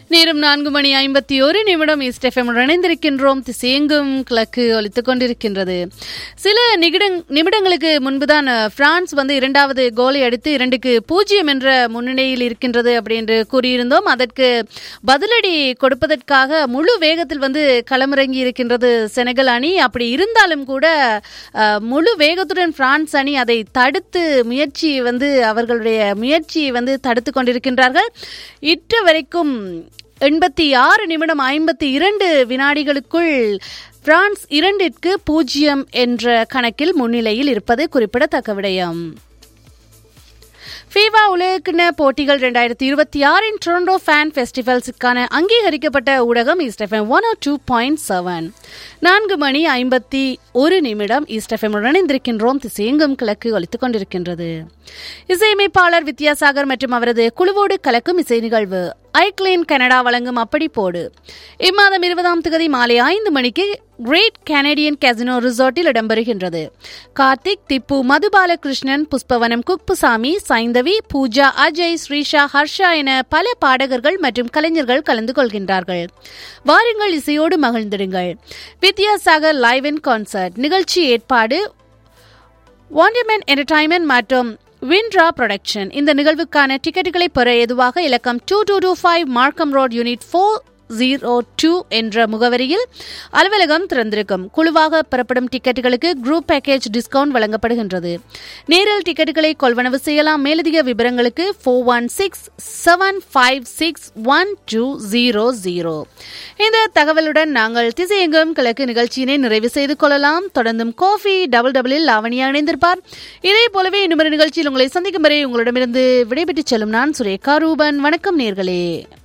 நேரம் நான்கு மணி ஐம்பத்தி ஒரு நிமிடம் இஸ்டெஃபம் இணைந்திருக்கின்றோம் திசையெங்கும் கிழக்கு ஒலித்துக் கொண்டிருக்கின்றது சில நிமிடங் நிமிடங்களுக்கு முன்புதான் அஹ், பிரான்ஸ் வந்து இரண்டாவது கோலை அடித்து இரண்டுக்கு பூஜ்ஜியம் என்ற முன்னணியில் இருக்கின்றது அப்படி என்று கூறியிருந்தோம் அதற்கு பதிலடி கொடுப்பதற்காக முழு வேகத்தில் வந்து களமிறங்கி இருக்கின்றது செனகல் அணி அப்படி இருந்தாலும் கூட அஹ், முழு வேகத்துடன் பிரான்ஸ் அணி அதை தடுத்து முயற்சி வந்து அவர்களுடைய முயற்சியை வந்து தடுத்து கொண்டிருக்கின்றார்கள் இற்று வரைக்கும் எண்பத்தி ஆறு நிமிடம் ஐம்பத்தி இரண்டு வினாடிகளுக்குள் பிரான்ஸ் இரண்டிற்கு பூஜ்ஜியம் என்ற கணக்கில் முன்னிலையில் இருப்பது குறிப்பிடத்தக்க விடயம் ஃபீவா உலகக்கிண போட்டிகள் ரெண்டாயிரத்தி இருபத்தி ஆறின் டொரண்டோ ஃபேன் ஃபெஸ்டிவல்ஸுக்கான அங்கீகரிக்கப்பட்ட ஊடகம் ஈஸ்டெஃபம் one O two point seven நான்கு மணி ஐம்பத்தி ஒரு நிமிடம் ஈஸ்டெஃபம் இணைந்திருக்கின்றோம் திசையெங்கும் கிழக்கு ஒலித்துக் கொண்டிருக்கின்றது இசையமைப்பாளர் வித்யாசாகர் மற்றும் அவரது குழுவோடு கலக்கும் இசை நிகழ்வு ஐக்ளைன் கனடா வழங்கும் அப்படி போடு இம்மாதம் இருபதாம் தேதி மாலை ஐந்து மணிக்கு கிரேட் கனடியன் கேசினோ ரிசார்ட்டில் இடம்பெறுகின்றது கார்த்திக் திப்பு மதுபாலகிருஷ்ணன் புஷ்பவனம் குப்புசாமி சைந்தவி பூஜா அஜய் ஸ்ரீஷா ஹர்ஷா என பல பாடகர்கள் மற்றும் கலைஞர்கள் கலந்து கொள்கின்றார்கள் வாருங்கள் இசையோடு மகிழ்ந்திடுங்கள் வித்யாசாகர் லைவ் இன் கான்சர்ட் நிகழ்ச்சி ஏற்பாடு வாண்டர்மேன் என்டர்டைன்மெண்ட் மற்றும் வின்ட்ரா ப்ரொடக்ஷன் இந்த நிகழ்வுக்கான டிக்கெட்டுகளை பெற எதுவாக இலக்கம் two two two five Markham road unit four zero two என்ற முகவரியில் அலுவலகம் திறந்திருக்கும் குழுவாக பெறப்படும் டிக்கெட்டுகளுக்கு குரூப் பேக்கேஜ் டிஸ்கவுண்ட் வழங்கப்படுகின்றது நேரில் டிக்கெட்டுகளை கொள்வனவு செய்யலாம் மேலதிக விவரங்களுக்கு four one six seven five six one two zero zero இந்த தகவலுடன் நாங்கள் திசையெங்கும் கிழக்கு நிகழ்ச்சியினை நிறைவு செய்து கொள்ளலாம் தொடர்ந்தும் கோஃபி டபுள் டபுளில் லாவணியா இணைந்திருப்பார் இதே போலவே இன்னொரு நிகழ்ச்சியில் உங்களை சந்திக்கும் வரை உங்களிடமிருந்து விடைபெற்றுச் செல்லும் நான் சுரேகா ரூபன் வணக்கம் நேர்களே